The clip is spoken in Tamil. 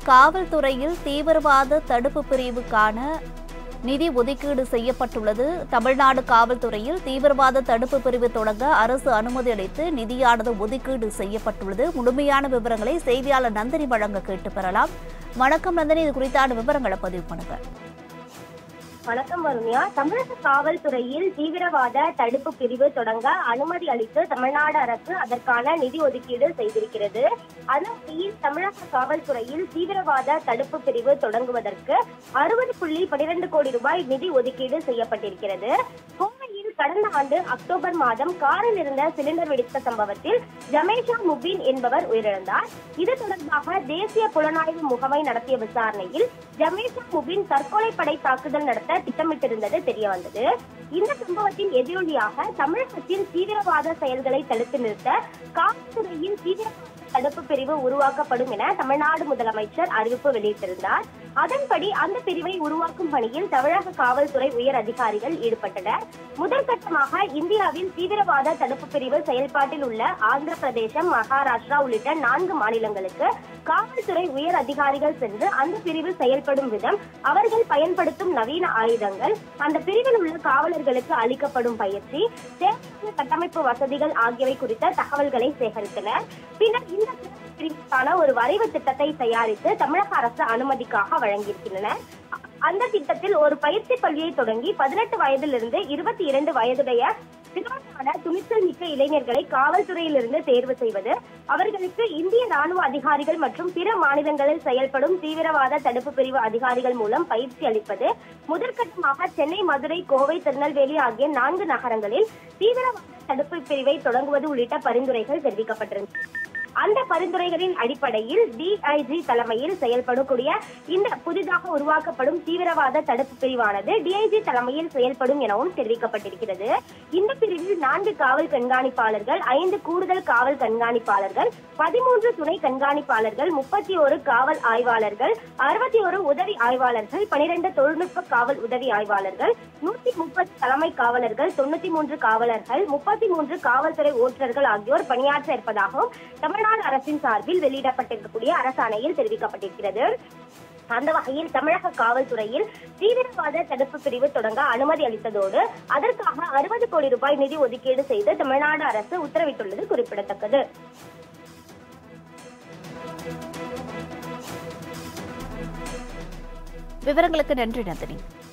காவல்துறையில் தீவிரவாத தடுப்பு பிரிவுக்கான நிதி ஒதுக்கீடு செய்யப்பட்டுள்ளது தமிழ்நாடு காவல்துறையில் தீவிரவாத தடுப்பு பிரிவு தொடங்க அரசு அனுமதி அளித்து நிதியானது ஒதுக்கீடு செய்யப்பட்டுள்ளது முழுமையான விவரங்களை செய்தியாளர் நந்தினி வழங்க கேட்டு பெறலாம் வணக்கம் நந்தினி இது குறித்தான விவரங்களை பதிவு பண்ணுங்க வணக்கம் வருண்யா தமிழக காவல்துறையில் தீவிரவாத தடுப்பு பிரிவு தொடங்க அனுமதி அளித்து தமிழ்நாடு அரசு அதற்கான நிதி ஒதுக்கீடு செய்திருக்கிறது அதன்படியில் தமிழக காவல்துறையில் தீவிரவாத தடுப்பு பிரிவு தொடங்குவதற்கு அறுபது புள்ளி பனிரெண்டு கோடி ரூபாய் நிதி ஒதுக்கீடு செய்யப்பட்டிருக்கிறது கோவையில் கடந்த ஆண்டு அக்டோபர் மாதம் காரில் இருந்த சிலிண்டர் வெடித்த சம்பவத்தில் ஜமேஷா முபீன் என்பவர் உயிரிழந்தார் இது தொடர்பாக தேசிய புலனாய்வு முகமை நடத்திய விசாரணையில் ஜமேஷா முபீன் தற்கொலை படை தாக்குதல் நடத்த திட்டமிட்டிருந்தது தெரிய வந்தது இந்த சம்பவத்தின் எதிரொலியாக தமிழகத்தில் தீவிரவாத செயல்களை தடுத்து நிறுத்த காவல்துறையில் தீவிரவாத தடுப்பு பிரிவு உருவாக்கப்படும் என தமிழ்நாடு முதலமைச்சர் அறிவிப்பு வெளியிட்டிருந்தார் அதன்படி அந்த பிரிவை உருவாக்கும் பணியில் தமிழக காவல்துறை உயர் அதிகாரிகள் ஈடுபட்டனர் முதற்கட்டமாக இந்தியாவில் தீவிரவாத தடுப்பு பிரிவு செயல்பாட்டில் உள்ள ஆந்திர பிரதேசம் மகாராஷ்டிரா உள்ளிட்ட நான்கு மாநிலங்களுக்கு காவல்துறை உயர் அதிகாரிகள் சென்று அந்த பிரிவு செயல்படும் விதம் அவர்கள் பயன்படுத்தும் நவீன ஆயுதங்கள் அந்த பிரிவில் உள்ள காவலர்களுக்கு அளிக்கப்படும் பயிற்சி தேவையான கட்டமைப்பு வசதிகள் ஆகியவை குறித்த தகவல்களை சேகரித்தனர் பின்னர் இந்த சிறப்பு பிரிவுக்கான ஒரு வரைவு திட்டத்தை தயாரித்து தமிழக அரசு அனுமதிக்காக வழங்கியிருக்கின்றனர் அந்த திட்டத்தில் ஒரு பயிற்சி பள்ளியை தொடங்கி பதினெட்டு வயதிலிருந்து இருபத்தி இரண்டு வயதுடைய திறமையான துணிச்சல் மிக்க இளைஞர்களை காவல்துறையிலிருந்து தேர்வு செய்வது அவர்களுக்கு இந்திய ராணுவ அதிகாரிகள் மற்றும் பிற மாநிலங்களில் செயல்படும் தீவிரவாத தடுப்பு பிரிவு அதிகாரிகள் மூலம் பயிற்சி அளிப்பது முதற்கட்டமாக சென்னை மதுரை கோவை திருநெல்வேலி ஆகிய நான்கு நகரங்களில் தீவிரவாத தடுப்பு பிரிவை தொடங்குவது உள்ளிட்ட பரிந்துரைகள் தெரிவிக்கப்பட்டிருந்தன அந்த பரிந்துரைகளின் அடிப்படையில் டிஐஜி தலைமையில் செயல்படக்கூடிய இந்த புதிதாக உருவாக்கப்படும் தீவிரவாத தடுப்பு பிரிவானது டிஐஜி தலைமையில் செயல்படும் எனவும் தெரிவிக்கப்பட்டிருக்கிறது இந்த பிரிவில் நான்கு காவல் கண்காணிப்பாளர்கள் ஐந்து கூடுதல் காவல் கண்காணிப்பாளர்கள் பதிமூன்று துணை கண்காணிப்பாளர்கள் முப்பத்தி ஒரு காவல் ஆய்வாளர்கள் அறுபத்தி ஒரு உதவி ஆய்வாளர்கள் பனிரெண்டு தொழில்நுட்ப காவல் உதவி ஆய்வாளர்கள் நூத்தி முப்பது தலைமை காவலர்கள் தொண்ணூத்தி மூன்று காவலர்கள் முப்பத்தி மூன்று காவல்துறை ஓட்டுநர்கள் ஆகியோர் பணியாற்ற இருப்பதாகவும் தமிழ்நாடு அரசின் சார்பில் வெளியிடப்பட்டிருக்கக்கூடிய அரசாணையில் தெரிவிக்கப்பட்டிருக்கிறது அந்த வகையில் தமிழக காவல்துறையில் தீவிரவாத தடுப்பு பிரிவு தொடங்க அனுமதி அளித்ததோடு அதற்காக அறுபது கோடி ரூபாய் நிதி ஒதுக்கீடு செய்து தமிழ்நாடு அரசு உத்தரவிட்டுள்ளது குறிப்பிடத்தக்கது விவரங்களுக்கு நன்றி நந்தினி